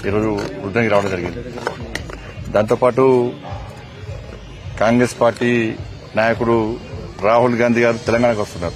ఈరోజు వృద్ధానికి రావడం జరిగింది దాంతోపాటు కాంగ్రెస్ పార్టీ నాయకుడు రాహుల్ గాంధీ గారు తెలంగాణకు వస్తున్నారు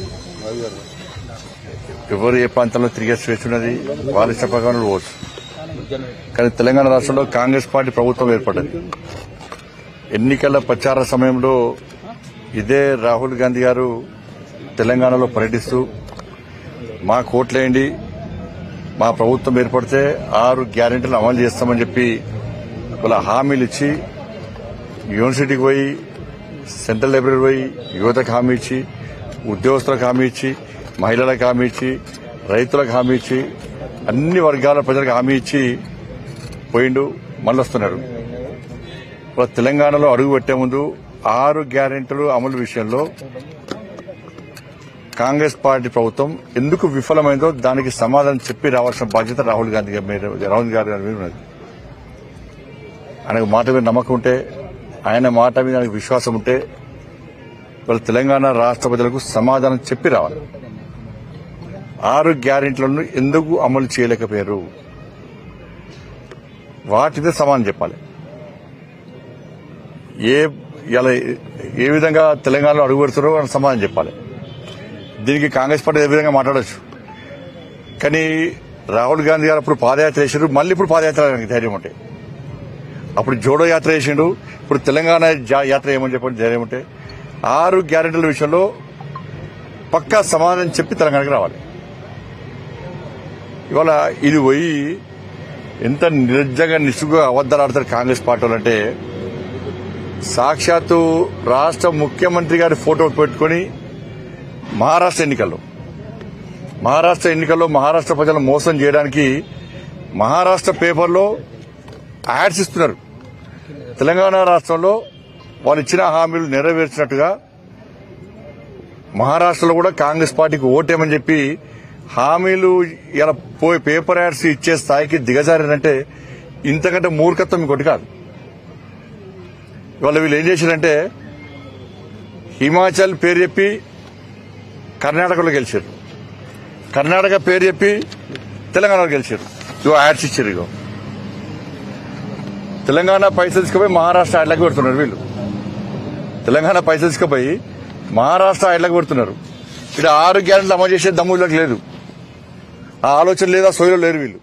ఎవరు ఏ ప్రాంతంలో తిరిగే స్వేచ్ఛ ఉన్నది వాళ్ళ ఇష్ట ప్రకారం పోవచ్చు కానీ తెలంగాణ రాష్ట్రంలో కాంగ్రెస్ పార్టీ ప్రభుత్వం ఏర్పడ్డది ఎన్నికల ప్రచార సమయంలో ఇదే రాహుల్ గాంధీ గారు తెలంగాణలో పర్యటిస్తూ మా కోట్లేయండి మా ప్రభుత్వం ఏర్పడితే ఆరు గ్యారెంటీలు అమలు చేస్తామని చెప్పి వాళ్ళ హామీలు ఇచ్చి యూనివర్సిటీకి పోయి సెంట్రల్ లైబ్రరీ పోయి యువతకు హామీ ఇచ్చి ఉద్యోగస్తులకు హామీ ఇచ్చి మహిళలకు హామీ ఇచ్చి రైతులకు హామీ ఇచ్చి అన్ని వర్గాల ప్రజలకు హామీ ఇచ్చి పోయిండు మళ్ళీ వస్తున్నాడు ఇప్పుడు తెలంగాణలో అడుగు పెట్టే ముందు ఆరు గ్యారెంటీలు అమలు విషయంలో కాంగ్రెస్ పార్టీ ప్రభుత్వం ఎందుకు విఫలమైందో దానికి సమాధానం చెప్పి రావాల్సిన బాధ్యత రాహుల్ గాంధీ గారి మీద రాహుల్ గాంధీ గారి మీద ఉన్నది ఆయనకు మాట మీద నమ్మకం ఉంటే ఆయన మాట మీద ఆయనకు విశ్వాసం ఉంటే వాళ్ళ తెలంగాణ రాష్ట్ర ప్రజలకు సమాధానం చెప్పి రావాలి ఆరు గ్యారెంటీలను ఎందుకు అమలు చేయలేకపోయారు వాటిదే సమాధానం చెప్పాలి ఏ ఇలా ఏ విధంగా తెలంగాణలో అడుగు పెడుతారో అని సమాధానం చెప్పాలి దీనికి కాంగ్రెస్ పార్టీ ఏ విధంగా మాట్లాడచ్చు కానీ రాహుల్ గాంధీ గారు అప్పుడు పాదయాత్ర చేశారు మళ్ళీ ఇప్పుడు పాదయాత్ర ఆయనకి ధైర్యం ఉంటే అప్పుడు జోడో యాత్ర చేసిండు ఇప్పుడు తెలంగాణ జా- యాత్ర ఏమని చెప్పండి ధైర్యం ఉంటే ఆరు గ్యారెంటీల విషయంలో పక్కా సమాధానం చెప్పి తెలంగాణకి రావాలి ఇవాళ ఇది పోయి ఎంత నిర్జంగా నిసుగుగా అబద్దాలు ఆడతారు కాంగ్రెస్ పార్టీ వాళ్ళు అంటే సాక్షాత్తు రాష్ట్ర ముఖ్యమంత్రి గారి ఫోటో పెట్టుకొని మహారాష్ట్ర ఎన్నికల్లో మహారాష్ట్ర ఎన్నికల్లో మహారాష్ట్ర ప్రజలను మోసం చేయడానికి మహారాష్ట్ర పేపర్లో యాడ్స్ ఇస్తున్నారు తెలంగాణ రాష్ట్రంలో వాళ్ళు ఇచ్చిన హామీలు నెరవేర్చినట్టుగా మహారాష్ట్రలో కూడా కాంగ్రెస్ పార్టీకి ఓటేమని చెప్పి హామీలు ఇలా పోయి పేపర్ యాడ్స్ ఇచ్చే స్థాయికి దిగజారారంటే ఇంతకంటే మూర్ఖత్వం ఇంకోటి కాదు ఇవాళ వీళ్ళు ఏం చేశారంటే హిమాచల్ పేరు చెప్పి కర్ణాటకలో గెలిచారు కర్ణాటక పేరు చెప్పి తెలంగాణలో గెలిచారు ఇగో యాడ్స్ ఇచ్చారు ఇగో తెలంగాణ పైసలు తీసుకుపోయి మహారాష్ట్ర యాడ్లకు పెడుతున్నారు వీళ్ళు తెలంగాణ పైసలు తీసుకుపోయి మహారాష్ట్ర యాడ్లకు పెడుతున్నారు ఇక్కడ ఆరు గ్యారెంట్లు అమలు చేసే దమ్ములకు లేదు ఆ ఆలోచన లేదా సోయలో లేరు వీళ్ళు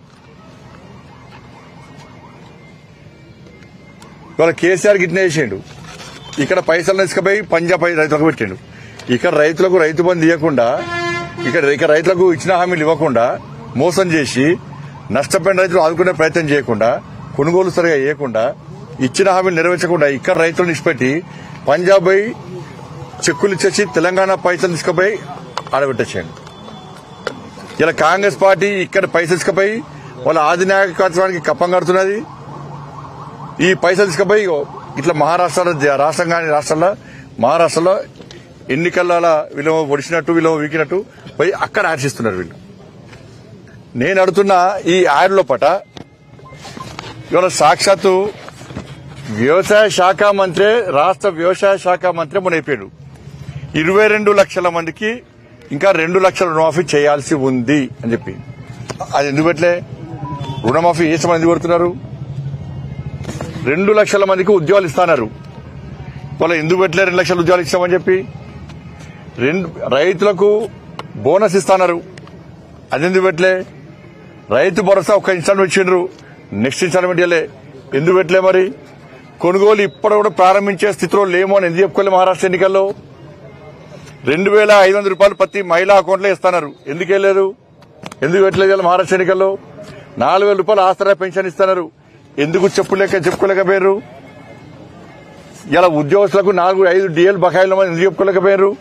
ఇవాళ కేసీఆర్ గిట్నే చేసిండు ఇక్కడ పైసలు తీసుకుపోయి పంజాబ్ రైతులకు పెట్టిండు ఇక్కడ రైతులకు రైతు బంధు ఇవ్వకుండా ఇక్కడ ఇక్కడ రైతులకు ఇచ్చిన హామీలు ఇవ్వకుండా మోసం చేసి నష్టపోయిన రైతులు ఆదుకునే ప్రయత్నం చేయకుండా కొనుగోలు సరిగా చేయకుండా ఇచ్చిన హామీలు నెరవేర్చకుండా ఇక్కడ రైతులను ఇచ్చిపెట్టి పంజాబ్ పోయి చెక్కులు ఇచ్చేసి తెలంగాణ పైసలు తీసుకుపోయి ఆడబెట్టేసాడు ఇలా కాంగ్రెస్ పార్టీ ఇక్కడ పైసలు తీసుకుపోయి వాళ్ళ ఆధినాయకత్వానికి కప్పం కడుతున్నది ఈ పైసలు తీసుకుపోయి ఇగో ఇట్లా మహారాష్ట్రలో జ- రాష్ట్రం కాని రాష్ట్రంలో మహారాష్ట్రలో ఎన్నికల్లో వీళ్ళు ఒడిచినట్టు వీళ్ళు వీకినట్టు పోయి అక్కడ ఆశిస్తున్నారు వీళ్ళు నేను అడుగుతున్న ఈ యాడ్ పట ఇవాళ సాక్షాత్తు వ్యవసాయ శాఖ మంత్రి రాష్ట్ర వ్యవసాయ శాఖ మంత్రి మొన్న అయిపోయాడు ఇరవై రెండు లక్షల మందికి ఇంకా రెండు లక్షల రుణమాఫీ చేయాల్సి ఉంది అని చెప్పి అది ఎందుకు పెట్టలే రుణమాఫీ ఏ మంది కొడుతున్నారు రెండు లక్షల మందికి ఉద్యోగాలు ఇస్తున్నారు వాళ్ళ ఎందుకు పెట్టలే రెండు లక్షల ఉద్యోగాలు ఇస్తామని చెప్పి రెండు రైతులకు బోనస్ ఇస్తున్నారు అది ఎందుకు పెట్టలే రైతు భరోసా ఒక ఇన్స్టాల్మెంట్ ఇచ్చిండ్రు నెక్స్ట్ ఇన్స్టాల్మెంట్ ఇవ్వలే ఎందుకు పెట్టలే మరి కొనుగోలు ఇప్పుడు కూడా ప్రారంభించే స్థితిలో లేమో అని ఎందుకు చెప్పుకోలే మహారాష్ట్ర ఎన్నికల్లో రెండు వేల ఐదు వందల రూపాయలు ప్రతి మహిళా అకౌంట్లో ఇస్తున్నారు ఎందుకు వెళ్ళారు ఎందుకు పెట్టలేదు ఇలా మహారాష్ట్ర ఎన్నికల్లో నాలుగు వేల రూపాయలు ఆసరా పెన్షన్ ఇస్తున్నారు ఎందుకు చెప్పులేక చెప్పుకోలేకపోయారు ఇలా ఉద్యోగస్తులకు నాలుగు ఐదు డిఎల్ బకాయిల మంది ఎందుకు చెప్పుకోలేకపోయారు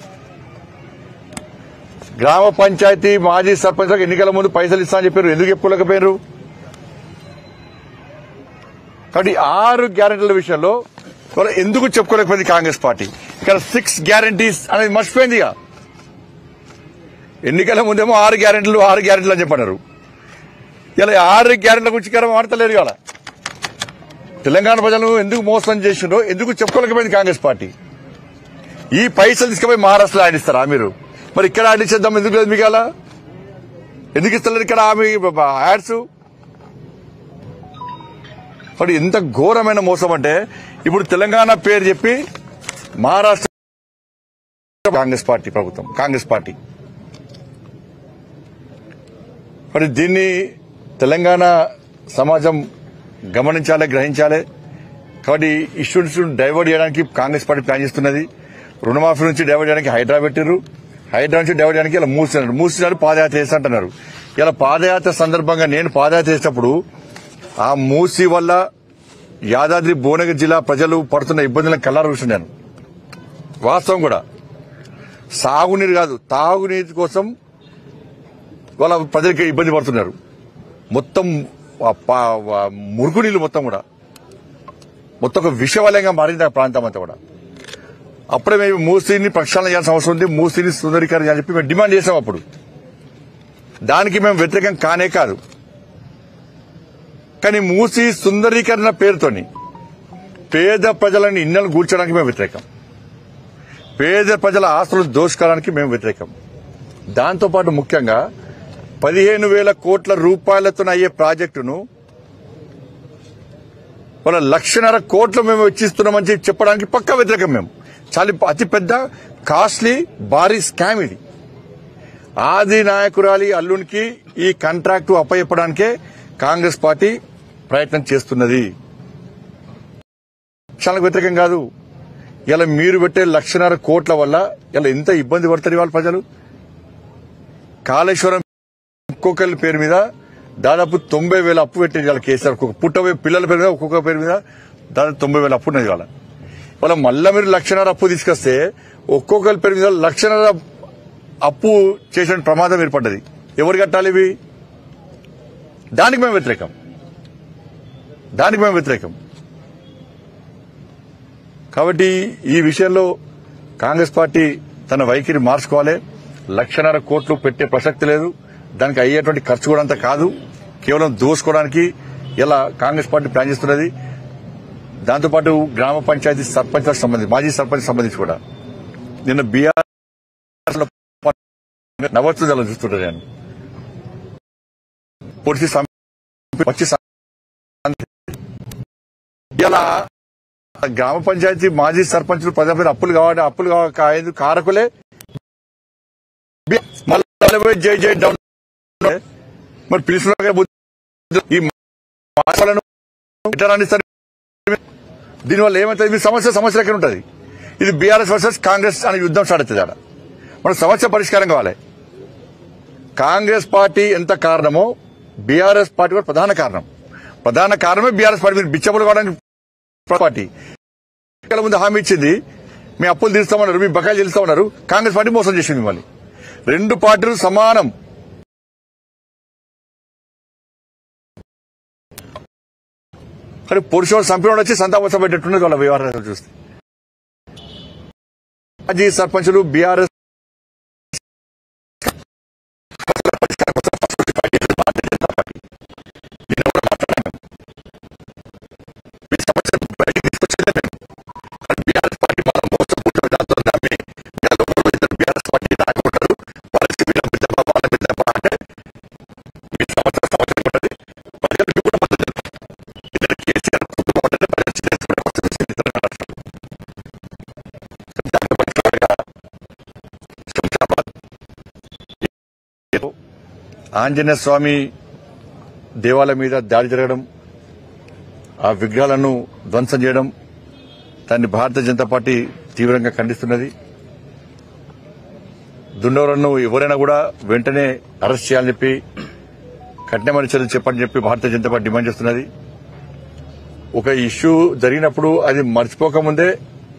గ్రామ పంచాయతీ మాజీ సర్పంచ్లకు ఎన్నికల ముందు పైసలు ఇస్తా అని చెప్పారు ఎందుకు చెప్పుకోలేకపోయారు కాబట్టి ఆరు గ్యారెంటీల విషయంలో వాళ్ళు ఎందుకు చెప్పుకోలేకపోయింది కాంగ్రెస్ పార్టీ ఇక్కడ సిక్స్ గ్యారంటీస్ అనేది మర్చిపోయింది ఇక ఎన్నికల ముందేమో ఆరు గ్యారెంటీలు ఆరు గ్యారెంటీలు అని చెప్పన్నారు ఇలా ఆరు గ్యారెంటీల గురించి ఇక్కడ మాడతలేరు ఇవాళ తెలంగాణ ప్రజలను ఎందుకు మోసం చేసిండో ఎందుకు చెప్పుకోలేకపోయింది కాంగ్రెస్ పార్టీ ఈ పైసలు తీసుకుపోయి మహారాష్ట్రలో ఆడిస్తారా మీరు మరి ఇక్కడ ఆడిచేద్దాం ఎందుకు లేదు మీకు అలా ఎందుకు ఇస్తలేరు ఇక్కడ ఆమె యాడ్స్ మరి ఎంత ఘోరమైన మోసం అంటే ఇప్పుడు తెలంగాణ పేరు చెప్పి మహారాష్ట్ర కాంగ్రెస్ పార్టీ ప్రభుత్వం కాంగ్రెస్ పార్టీ మరి దీన్ని తెలంగాణ సమాజం గమనించాలి గ్రహించాలి కాబట్టి ఇష్యూస్ డైవర్ట్ చేయడానికి కాంగ్రెస్ పార్టీ ప్లాన్ చేస్తున్నది రుణమాఫీ నుంచి డైవర్ట్ చేయడానికి హైడ్రా పెట్టారు హైడ్రా నుంచి డైవర్ట్ చేయడానికి ఇలా మూసినారు మూసినారు పాదయాత్ర చేస్తా అంటున్నారు ఇలా పాదయాత్ర సందర్భంగా నేను పాదయాత్ర చేసేటప్పుడు ఆ మూసి వల్ల యాదాద్రి భువనగిరి జిల్లా ప్రజలు పడుతున్న ఇబ్బందులను కల్లారు చూస్తున్నాను వాస్తవం కూడా సాగునీరు కాదు తాగునీరు కోసం వాళ్ళ ప్రజలకి ఇబ్బంది పడుతున్నారు మొత్తం ఆ పా- ఆ మురుగు నీళ్ళు మొత్తం కూడా మొత్తం ఒక విషవలయంగా మారింది ఆ ప్రాంతం అంతా కూడా అప్పుడే మేము మూసీని ప్రక్షాళన చేయాల్సిన అవసరం ఉంది మూసీని సుందరీకరణ చేయాలని చెప్పి మేము డిమాండ్ చేసాం అప్పుడు దానికి మేము వ్యతిరేకం కానే కాదు కానీ మూసీ సుందరీకరణ పేరుతోని పేద ప్రజలని ఇన్నలు కూర్చోడానికి మేము వ్యతిరేకం పేద ప్రజల ఆస్తులు దోచుకోవడానికి మేము వ్యతిరేకం దాంతోపాటు ముఖ్యంగా పదిహేను వేల కోట్ల రూపాయలతో అయ్యే ప్రాజెక్టును వాళ్ళ లక్షన్నర కోట్లు మేము వెచ్చిస్తున్నామని చెప్పి చెప్పడానికి పక్కా వ్యతిరేకం మేము చాలా అతి పెద్ద కాస్ట్లీ భారీ స్కామ్ ఇది ఆది నాయకురాలి అల్లునికి ఈ కాంట్రాక్టు అప్పచెప్పడానికే కాంగ్రెస్ పార్టీ ప్రయత్నం చేస్తున్నది చాలా వ్యతిరేకం కాదు ఇలా మీరు పెట్టే లక్షన్నర కోట్ల వల్ల ఇలా ఎంత ఇబ్బంది పడతారు వాళ్ళ ప్రజలు కాళేశ్వరం ఒక్కొక్కరి పేరు మీద దాదాపు తొంభై వేల అప్పు పెట్టింది వాళ్ళ కేసీఆర్ ఒక్కొక్క పుట్టబోయే పిల్లల పేరు మీద ఒక్కొక్క పేరు మీద దాదాపు తొంభై వేల అప్పు ఉన్నది వాళ్ళ వాళ్ళ మళ్ళా మీరు లక్షన్నర అప్పు తీసుకొస్తే ఒక్కొక్కరి పేరు మీద లక్షన్నర అప్పు చేసిన ప్రమాదం ఏర్పడ్డది ఎవరు కట్టాలి ఇవి దానికి మేము వ్యతిరేకం దానికి మేము వ్యతిరేకం కాబట్టి ఈ విషయంలో కాంగ్రెస్ పార్టీ తన వైఖరి మార్చుకోవాలి లక్షన్నర కోట్లు పెట్టే ప్రసక్తి లేదు దానికి అయ్యేటువంటి ఖర్చు కూడా అంత కాదు కేవలం దోసుకోవడానికి ఇలా కాంగ్రెస్ పార్టీ ప్లాన్ చేస్తున్నది దాంతోపాటు గ్రామ పంచాయతీ సర్పంచ్లకు సంబంధించి మాజీ సర్పంచ్ సంబంధించి కూడా నిన్న బీఆర్ నవోత్సవాలు చూస్తుంటాను నేను పొడిచి సం- వచ్చి సం- ఇలా గ్రామ పంచాయతీ మాజీ సర్పంచులు ప్రజల అప్పులు కావాలి అప్పులు కావాలి కాయదు కారకులే మళ్ళీ పోయి జై జై డౌన్ మరి పిలుచున్న ఈ మాటలను ఎట్లా రాణిస్తారు దీనివల్ల ఏమవుతుంది మీ సమస్య సమస్య ఎక్కడ ఉంటుంది ఇది బీఆర్ఎస్ వర్సెస్ కాంగ్రెస్ అనే యుద్ధం స్టార్ట్ అవుతుంది ఆడ మన సమస్య పరిష్కారం కావాలి కాంగ్రెస్ పార్టీ ఎంత కారణమో బీఆర్ఎస్ పార్టీ కూడా ప్రధాన కారణం ప్రధాన కారణమే బీఆర్ఎస్ పార్టీ మీరు బిచ్చబులు కావడానికి పార్టీ ఎన్నికల ముందు హామీ ఇచ్చింది మీ అప్పులు తీస్తామన్నారు మీ బకాయిలు తెలుస్తామన్నారు కాంగ్రెస్ పార్టీ మోసం చేసింది మిమ్మల్ని రెండు పార్టీలు సమానం కానీ పురుషుడు సంపినోడు వచ్చి సంతాపస పెట్టేట్టున్నది వాళ్ళ వ్యవహారాలు చూస్తే మాజీ సర్పంచులు బీఆర్ఎస్ ఆంజనేయ స్వామి దేవాలయం మీద దాడి జరగడం ఆ విగ్రహాలను ధ్వంసం చేయడం దాన్ని భారతీయ జనతా పార్టీ తీవ్రంగా ఖండిస్తున్నది దుండవరను ఎవరైనా కూడా వెంటనే అరెస్ట్ చేయాలని చెప్పి కఠినమైన చర్యలు చెప్పని చెప్పి భారతీయ జనతా పార్టీ డిమాండ్ చేస్తున్నది ఒక ఇష్యూ జరిగినప్పుడు అది మర్చిపోకముందే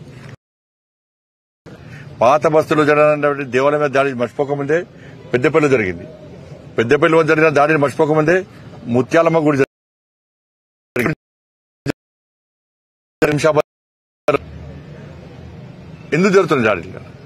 పాత బస్తులు జరిగిన దేవాలయం మీద దాడి మర్చిపోకముందే పెద్దపల్లి జరిగింది పెద్దపల్లి వద్ద జరిగిన దాడిని మర్చిపోకముందే ముత్యాలమ్మ గుడి జరిగింది. శంషాబాద్ ఎందుకు జరుగుతుంది దాడి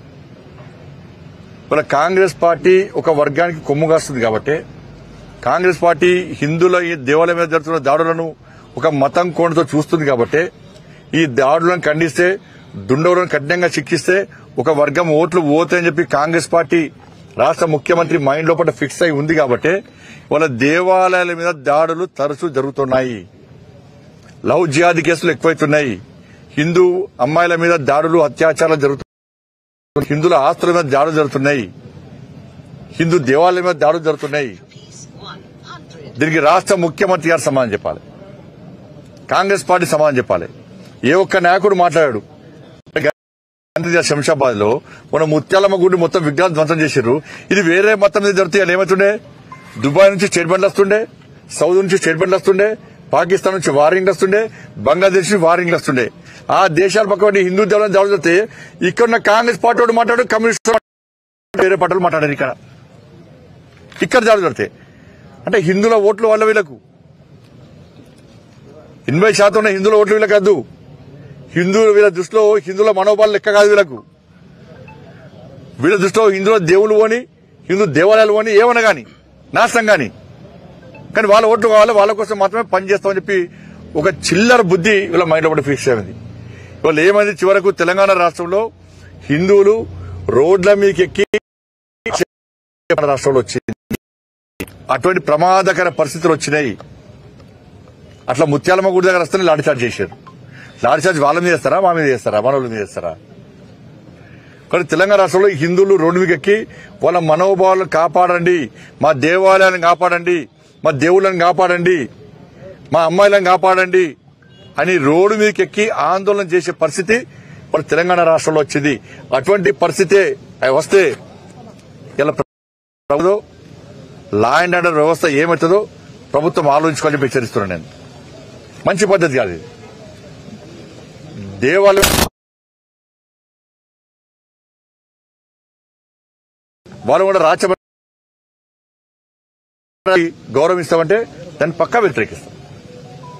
ఇవాళ కాంగ్రెస్ పార్టీ ఒక వర్గానికి కొమ్ము కాస్తుంది కాబట్టి కాంగ్రెస్ పార్టీ హిందువుల ఈ దేవాలయం మీద జరుగుతున్న దాడులను ఒక మతం కోణతో చూస్తుంది కాబట్టి ఈ దాడులను ఖండిస్తే దుండవులను కఠినంగా శిక్షిస్తే ఒక వర్గం ఓట్లు పోతాయని చెప్పి కాంగ్రెస్ పార్టీ రాష్ట్ర ముఖ్యమంత్రి మైండ్ లోపల ఫిక్స్ అయి ఉంది కాబట్టి వాళ్ళ దేవాలయాల మీద దాడులు తరచూ జరుగుతున్నాయి లవ్ జిహాదీ కేసులు ఎక్కువైతున్నాయి హిందూ అమ్మాయిల మీద దాడులు అత్యాచారాలు జరుగుతున్నాయి హిందువుల ఆస్తుల మీద దాడులు జరుగుతున్నాయి హిందూ దేవాలయాల మీద దాడులు జరుగుతున్నాయి దీనికి రాష్ట్ర ముఖ్యమంత్రి గారు సమాధానం చెప్పాలి కాంగ్రెస్ పార్టీ సమాధానం చెప్పాలి ఏ ఒక్క నాయకుడు మాట్లాడాడు శంషాబాద్ లో మన ముత్యాలమ్మ గుడి మొత్తం విగ్రహాలు ధ్వంసం చేశారు ఇది వేరే మొత్తం మీద జరుగుతాయి ఏమవుతుండే దుబాయ్ నుంచి స్టేట్మెంట్లు వస్తుండే సౌదీ నుంచి స్టేట్మెంట్లు వస్తుండే పాకిస్తాన్ నుంచి వారింగ్లు వస్తుండే బంగ్లాదేశ్ నుంచి వారింగ్లు వస్తుండే ఆ దేశాల పక్కన హిందూ దేవాలయం దాడులు జరిగితే ఇక్కడ ఉన్న కాంగ్రెస్ పార్టీ వాడు మాట్లాడు కమ్యూనిస్ట్ వేరే పార్టీలు మాట్లాడారు ఇక్కడ ఇక్కడ దాడులు జరుగుతాయి అంటే హిందువుల ఓట్లు వాళ్ళ వీళ్ళకు ఎనభై శాతం ఉన్న హిందువుల ఓట్లు వీళ్ళకి కాదు హిందువుల వీళ్ళ దృష్టిలో హిందువుల మనోభావాలు లెక్క కాదు వీళ్ళకు వీళ్ళ దృష్టిలో హిందువుల దేవుళ్ళు అని హిందూ దేవాలయాలు అని ఏమన్నా గాని నాశనం గాని కానీ వాళ్ళ ఓట్లు కావాలి వాళ్ళ కోసం మాత్రమే పనిచేస్తామని చెప్పి ఒక చిల్లర బుద్ధి వీళ్ళ మైండ్లో కూడా ఫిక్స్ అయింది ఇవాళ ఏమైంది చివరకు తెలంగాణ రాష్ట్రంలో హిందువులు రోడ్ల మీకు ఎక్కి రాష్ట్రంలో వచ్చింది అటువంటి ప్రమాదకర పరిస్థితులు వచ్చినాయి అట్లా ముత్యాలమ్మ గుడి దగ్గర వస్తేనే లాఠీ చార్జ్ చేశారు లాఠీ చార్జ్ వాళ్ళ మీద చేస్తారా మా మీద చేస్తారా మన వాళ్ళ మీద చేస్తారా కానీ తెలంగాణ రాష్ట్రంలో ఈ హిందువులు రోడ్డు మీద ఎక్కి వాళ్ళ మనోభావాలను కాపాడండి మా దేవాలయాలను కాపాడండి మా దేవుళ్ళని కాపాడండి మా అమ్మాయిలను కాపాడండి అని రోడ్డు మీదకి ఎక్కి ఆందోళన చేసే పరిస్థితి మన తెలంగాణ రాష్ట్రంలో వచ్చింది అటువంటి పరిస్థితి వస్తే ఇలా ప్రభుత్వం లా అండ్ ఆర్డర్ వ్యవస్థ ఏమవుతుందో ప్రభుత్వం ఆలోచించుకోవాలని చెప్పి హెచ్చరిస్తున్నాను నేను మంచి పద్ధతి కాదు ఇది దేవాలయం వాళ్ళు కూడా రాచ గౌరవిస్తామంటే దాన్ని పక్కా వ్యతిరేకిస్తాం